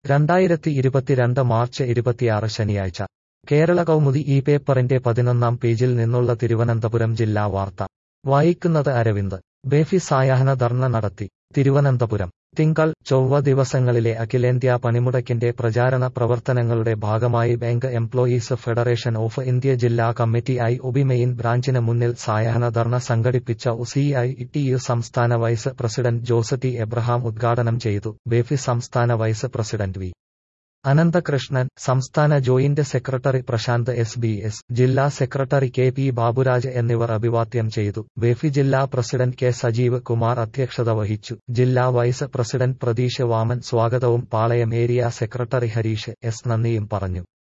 രണ്ടായിരത്തി ഇരുപത്തിരണ്ട് മാർച്ച് ഇരുപത്തിയാറ് ശനിയാഴ്ച കേരള കൗമുദി ഈ പേപ്പറിന്റെ പതിനൊന്നാം പേജിൽ നിന്നുള്ള തിരുവനന്തപുരം ജില്ലാ വാർത്ത വായിക്കുന്നത് അരവിന്ദ് ബേഫി സായാഹ്ന ധർണ നടത്തി തിരുവനന്തപുരം തിങ്കൾ ചൊവ്വ ദിവസങ്ങളിലെ അഖിലേന്ത്യാ പണിമുടക്കിന്റെ പ്രചാരണ പ്രവർത്തനങ്ങളുടെ ഭാഗമായി bank employees federation of India ജില്ലാ കമ്മിറ്റി ഐ ഒബി മെയിൻ ബ്രാഞ്ചിന് മുന്നിൽ സായാഹ്ന ധർണ സംഘടിപ്പിച്ച സി ഐ ടി യു സംസ്ഥാന vice president Jose T Abraham ഉദ്ഘാടനം ചെയ്തു ബേഫി സംസ്ഥാന വൈസ് പ്രസിഡന്റ് വി അനന്തകൃഷ്ണൻ സംസ്ഥാന joint secretary Prasanth S B S ജില്ലാ സെക്രട്ടറി കെ പി ബാബുരാജ് എന്നിവർ അഭിവാദ്യം ചെയ്തു ബേഫി ജില്ലാ പ്രസിഡന്റ് കെ സജീവ് കുമാർ അധ്യക്ഷത വഹിച്ചു ജില്ലാ വൈസ് പ്രസിഡന്റ് പ്രതീഷ് വാമൻ സ്വാഗതവും Palayam area secretary Harish S നന്ദിയും പറഞ്ഞു